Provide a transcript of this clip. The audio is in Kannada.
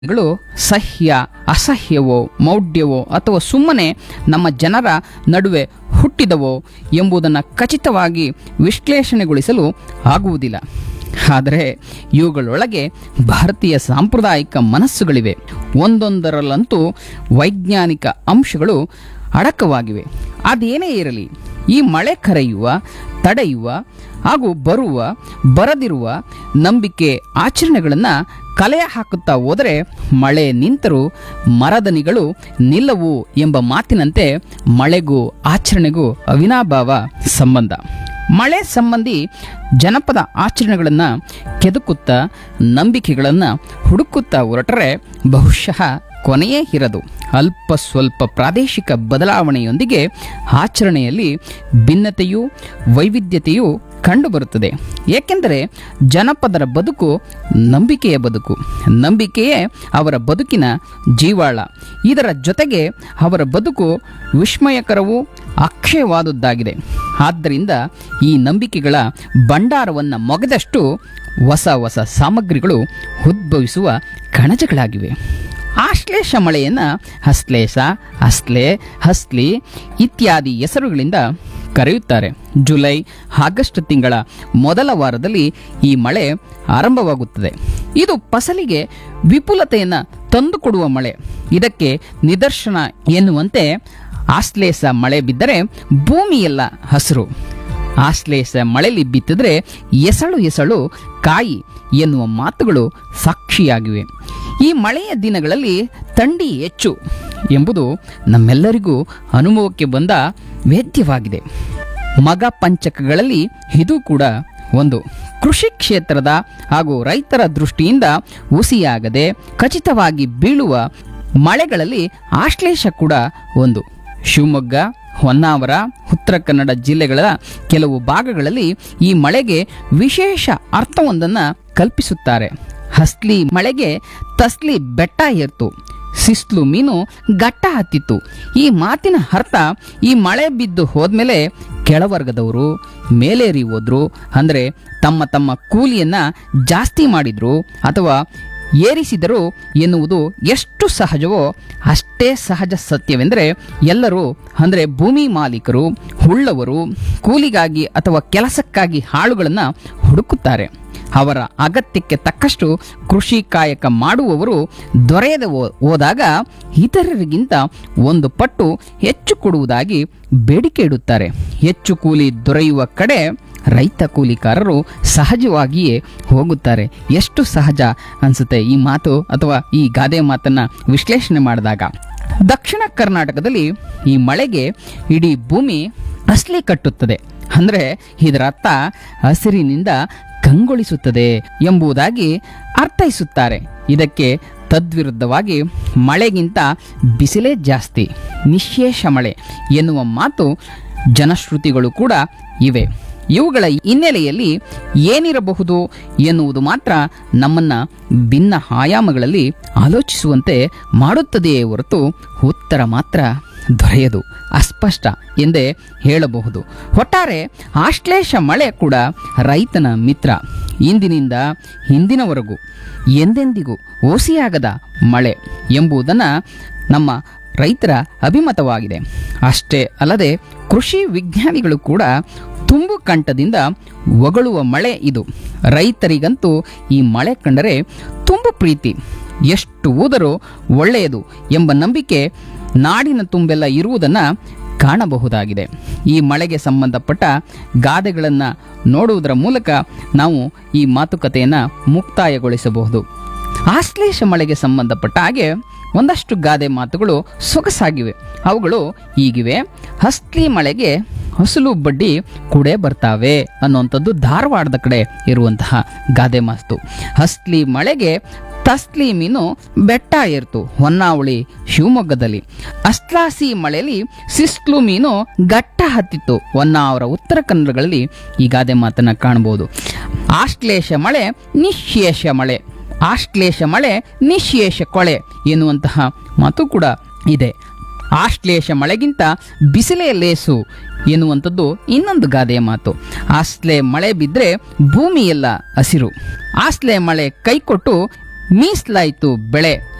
ಗಳು ಸಹ್ಯ ಅಸಹ್ಯವೋ ಮೌಢ್ಯವೋ ಅಥವಾ ಸುಮ್ಮನೆ ನಮ್ಮ ಜನರ ನಡುವೆ ಹುಟ್ಟಿದವೋ ಎಂಬುದನ್ನು ಖಚಿತವಾಗಿ ವಿಶ್ಲೇಷಣೆಗೊಳಿಸಲು ಆಗುವುದಿಲ್ಲ ಆದರೆ ಇವುಗಳೊಳಗೆ ಭಾರತೀಯ ಸಾಂಪ್ರದಾಯಿಕ ಮನಸ್ಸುಗಳಿವೆ ಒಂದೊಂದರಲ್ಲಂತೂ ವೈಜ್ಞಾನಿಕ ಅಂಶಗಳು ಅಡಕವಾಗಿವೆ ಅದೇನೇ ಇರಲಿ ಈ ಮಳೆ ಕರೆಯುವ ತಡೆಯುವ ಹಾಗೂ ಬರುವ ಬರದಿರುವ ನಂಬಿಕೆ ಆಚರಣೆಗಳನ್ನು ಕಲೆಯ ಹಾಕುತ್ತಾ ಹೋದರೆ ಮಳೆ ನಿಂತರೂ ಮರದನಿಗಳು ನಿಲ್ಲವು ಎಂಬ ಮಾತಿನಂತೆ ಮಳೆಗೂ ಆಚರಣೆಗೂ ಅವಿನಾಭಾವ ಸಂಬಂಧ ಮಳೆ ಸಂಬಂಧಿ ಜನಪದ ಆಚರಣೆಗಳನ್ನು ಕೆದಕುತ್ತಾ ನಂಬಿಕೆಗಳನ್ನು ಹುಡುಕುತ್ತಾ ಹೊರಟರೆ ಬಹುಶಃ ಕೊನೆಯೇ ಇರದು ಅಲ್ಪ ಸ್ವಲ್ಪ ಪ್ರಾದೇಶಿಕ ಬದಲಾವಣೆಯೊಂದಿಗೆ ಆಚರಣೆಯಲ್ಲಿ ಭಿನ್ನತೆಯೂ ವೈವಿಧ್ಯತೆಯೂ ಕಂಡುಬರುತ್ತದೆ ಏಕೆಂದರೆ ಜನಪದರ ಬದುಕು ನಂಬಿಕೆಯ ಬದುಕು ನಂಬಿಕೆಯೇ ಅವರ ಬದುಕಿನ ಜೀವಾಳ ಇದರ ಜೊತೆಗೆ ಅವರ ಬದುಕು ವಿಸ್ಮಯಕರವೂ ಅಕ್ಷಯವಾದದ್ದಾಗಿದೆ ಆದ್ದರಿಂದ ಈ ನಂಬಿಕೆಗಳ ಭಂಡಾರವನ್ನು ಮೊಗೆದಷ್ಟು ಹೊಸ ಹೊಸ ಸಾಮಗ್ರಿಗಳು ಉದ್ಭವಿಸುವ ಕಣಜಗಳಾಗಿವೆ ಆಶ್ಲೇಷ ಮಳೆಯನ್ನು ಹಸ್ಲೇಷ ಹಸ್ಲೆ ಹಸ್ಲಿ ಇತ್ಯಾದಿ ಹೆಸರುಗಳಿಂದ ಕರೆಯುತ್ತಾರೆ ಜುಲೈ ಆಗಸ್ಟ್ ತಿಂಗಳ ಮೊದಲ ವಾರದಲ್ಲಿ ಈ ಮಳೆ ಆರಂಭವಾಗುತ್ತದೆ ಇದು ಫಸಲಿಗೆ ವಿಪುಲತೆಯನ್ನು ತಂದುಕೊಡುವ ಮಳೆ ಇದಕ್ಕೆ ನಿದರ್ಶನ ಎನ್ನುವಂತೆ ಆಶ್ಲೇಷ ಮಳೆ ಬಿದ್ದರೆ ಭೂಮಿಯೆಲ್ಲ ಹಸಿರು ಆಶ್ಲೇಷ ಮಳೆಯಲ್ಲಿ ಬಿತ್ತಿದ್ರೆ ಎಸಳು ಎಸಳು ಕಾಯಿ ಎನ್ನುವ ಮಾತುಗಳು ಸಾಕ್ಷಿಯಾಗಿವೆ ಈ ಮಳೆಯ ದಿನಗಳಲ್ಲಿ ಥಂಡಿ ಹೆಚ್ಚು ಎಂಬುದು ನಮ್ಮೆಲ್ಲರಿಗೂ ಅನುಭವಕ್ಕೆ ಬಂದ ವೇದ್ಯವಾಗಿದೆ ಮಗ ಪಂಚಕಗಳಲ್ಲಿ ಇದು ಕೂಡ ಒಂದು ಕೃಷಿ ಕ್ಷೇತ್ರದ ಹಾಗೂ ರೈತರ ದೃಷ್ಟಿಯಿಂದ ಹುಸಿಯಾಗದೆ ಖಚಿತವಾಗಿ ಬೀಳುವ ಮಳೆಗಳಲ್ಲಿ ಆಶ್ಲೇಷ ಕೂಡ ಒಂದು ಶಿವಮೊಗ್ಗ ಹೊನ್ನಾವರ ಉತ್ತರ ಕನ್ನಡ ಜಿಲ್ಲೆಗಳ ಕೆಲವು ಭಾಗಗಳಲ್ಲಿ ಈ ಮಳೆಗೆ ವಿಶೇಷ ಅರ್ಥವೊಂದನ್ನು ಕಲ್ಪಿಸುತ್ತಾರೆ ಹಸ್ಲಿ ಮಳೆಗೆ ತಸ್ಲಿ ಬೆಟ್ಟ ಏರ್ತು ಸಿಸ್ಲು ಮೀನು ಗಟ್ಟ ಹತ್ತಿತ್ತು ಈ ಮಾತಿನ ಅರ್ಥ ಈ ಮಳೆ ಬಿದ್ದು ಹೋದ್ಮೇಲೆ ಕೆಳವರ್ಗದವರು ಮೇಲೇರಿ ಹೋದ್ರು ಅಂದರೆ ತಮ್ಮ ತಮ್ಮ ಕೂಲಿಯನ್ನ ಜಾಸ್ತಿ ಮಾಡಿದ್ರು ಅಥವಾ ಏರಿಸಿದರು ಎನ್ನುವುದು ಎಷ್ಟು ಸಹಜವೋ ಅಷ್ಟೇ ಸಹಜ ಸತ್ಯವೆಂದರೆ ಎಲ್ಲರೂ ಅಂದರೆ ಭೂಮಿ ಮಾಲೀಕರು ಉಳ್ಳವರು ಕೂಲಿಗಾಗಿ ಅಥವಾ ಕೆಲಸಕ್ಕಾಗಿ ಆಳುಗಳನ್ನು ಹುಡುಕುತ್ತಾರೆ ಅವರ ಅಗತ್ಯಕ್ಕೆ ತಕ್ಕಷ್ಟು ಕೃಷಿ ಕಾಯಕ ಮಾಡುವವರು ದೊರೆಯದೆ ಹೋ- ಹೋದಾಗ ಇತರರಿಗಿಂತ ಒಂದು ಪಟ್ಟು ಹೆಚ್ಚು ಕೊಡುವುದಾಗಿ ಬೇಡಿಕೆ ಇಡುತ್ತಾರೆ ಹೆಚ್ಚು ಕೂಲಿ ದೊರೆಯುವ ಕಡೆ ರೈತ ಕೂಲಿಕಾರರು ಸಹಜವಾಗಿಯೇ ಹೋಗುತ್ತಾರೆ ಎಷ್ಟು ಸಹಜ ಅನಿಸುತ್ತೆ ಈ ಮಾತು ಅಥವಾ ಈ ಗಾದೆ ಮಾತನ್ನ ವಿಶ್ಲೇಷಣೆ ಮಾಡಿದಾಗ ದಕ್ಷಿಣ ಕರ್ನಾಟಕದಲ್ಲಿ ಈ ಮಳೆಗೆ ಇಡೀ ಭೂಮಿ ಅಸ್ಲಿ ಕಟ್ಟುತ್ತದೆ ಅಂದ್ರೆ ಇದರ ಅರ್ಥ ಹಸಿರಿನಿಂದ ಕಂಗೊಳಿಸುತ್ತದೆ ಎಂಬುದಾಗಿ ಅರ್ಥೈಸುತ್ತಾರೆ ಇದಕ್ಕೆ ತದ್ವಿರುದ್ಧವಾಗಿ ಮಳೆಗಿಂತ ಬಿಸಿಲೇ ಜಾಸ್ತಿ ನಿಶೇಷ ಮಳೆ ಎನ್ನುವ ಮಾತು ಜನಶ್ರುತಿಗಳು ಕೂಡ ಇವೆ ಇವುಗಳ ಹಿನ್ನೆಲೆಯಲ್ಲಿ ಏನಿರಬಹುದು ಎನ್ನುವುದು ಮಾತ್ರ ನಮ್ಮನ್ನ ಭಿನ್ನ ಆಯಾಮಗಳಲ್ಲಿ ಆಲೋಚಿಸುವಂತೆ ಮಾಡುತ್ತದೆಯೇ ಹೊರತು ಉತ್ತರ ಮಾತ್ರ ದೊರೆಯದು ಅಸ್ಪಷ್ಟ ಎಂದೇ ಹೇಳಬಹುದು ಒಟ್ಟಾರೆ ಆಶ್ಲೇಷ ಮಳೆ ಕೂಡ ರೈತನ ಮಿತ್ರ ಇಂದಿನಿಂದ ಹಿಂದಿನವರೆಗೂ ಎಂದೆಂದಿಗೂ ಓಸಿಯಾಗದ ಮಳೆ ಎಂಬುದನ್ನು ನಮ್ಮ ರೈತರ ಅಭಿಮತವಾಗಿದೆ ಅಷ್ಟೇ ಅಲ್ಲದೆ ಕೃಷಿ ವಿಜ್ಞಾನಿಗಳು ಕೂಡ ತುಂಬು ಕಂಠದಿಂದ ಹೊಗಳುವ ಮಳೆ ಇದು ರೈತರಿಗಂತೂ ಈ ಮಳೆ ಕಂಡರೆ ತುಂಬು ಪ್ರೀತಿ ಎಷ್ಟು ಊದರೂ ಒಳ್ಳೆಯದು ಎಂಬ ನಂಬಿಕೆ ನಾಡಿನ ತುಂಬೆಲ್ಲ ಇರುವುದನ್ನು ಕಾಣಬಹುದಾಗಿದೆ ಈ ಮಳೆಗೆ ಸಂಬಂಧಪಟ್ಟ ಗಾದೆಗಳನ್ನು ನೋಡುವುದರ ಮೂಲಕ ನಾವು ಈ ಮಾತುಕತೆಯನ್ನು ಮುಕ್ತಾಯಗೊಳಿಸಬಹುದು ಆಶ್ಲೇಷ ಮಳೆಗೆ ಸಂಬಂಧಪಟ್ಟ ಹಾಗೆ ಒಂದಷ್ಟು ಗಾದೆ ಮಾತುಗಳು ಸೊಗಸಾಗಿವೆ ಅವುಗಳು ಹೀಗಿವೆ ಹಸ್ಲಿ ಮಳೆಗೆ ಹಸುಲು ಬಡ್ಡಿ ಕೂಡೆ ಬರ್ತಾವೆ ಅನ್ನುವಂಥದ್ದು ಧಾರವಾಡದ ಕಡೆ ಇರುವಂತಹ ಗಾದೆ ಮಾತು ಹಸ್ಲಿ ಮಳೆಗೆ ತಸ್ಲಿ ಮೀನು ಬೆಟ್ಟ ಏರ್ತು ಹೊನ್ನಾವಳಿ ಶಿವಮೊಗ್ಗದಲ್ಲಿ ಅಸ್ಲಾಸಿ ಮಳೆಯಲ್ಲಿ ಸಿಸ್ಲು ಮೀನು ಗಟ್ಟ ಹತ್ತಿತ್ತು ಹೊನ್ನಾವರ ಉತ್ತರ ಕನ್ನಡಗಳಲ್ಲಿ ಈ ಗಾದೆ ಮಾತನ್ನ ಕಾಣಬಹುದು ಆಶ್ಲೇಷ ಮಳೆ ನಿಶೇಷ ಮಳೆ ಆಶ್ಲೇಷ ಮಳೆ ನಿಶೇಷ ಕೊಳೆ ಎನ್ನುವಂತಹ ಮಾತು ಕೂಡ ಇದೆ ಆಶ್ಲೇಷ ಮಳೆಗಿಂತ ಬಿಸಿಲೇ ಲೇಸು ಎನ್ನುವಂಥದ್ದು ಇನ್ನೊಂದು ಗಾದೆಯ ಮಾತು ಆಸ್ಲೆ ಮಳೆ ಬಿದ್ದರೆ ಭೂಮಿ ಎಲ್ಲ ಹಸಿರು ಆಸ್ಲೆ ಮಳೆ ಕೈ ಕೊಟ್ಟು ಮೀಸಲಾಯಿತು ಬೆಳೆ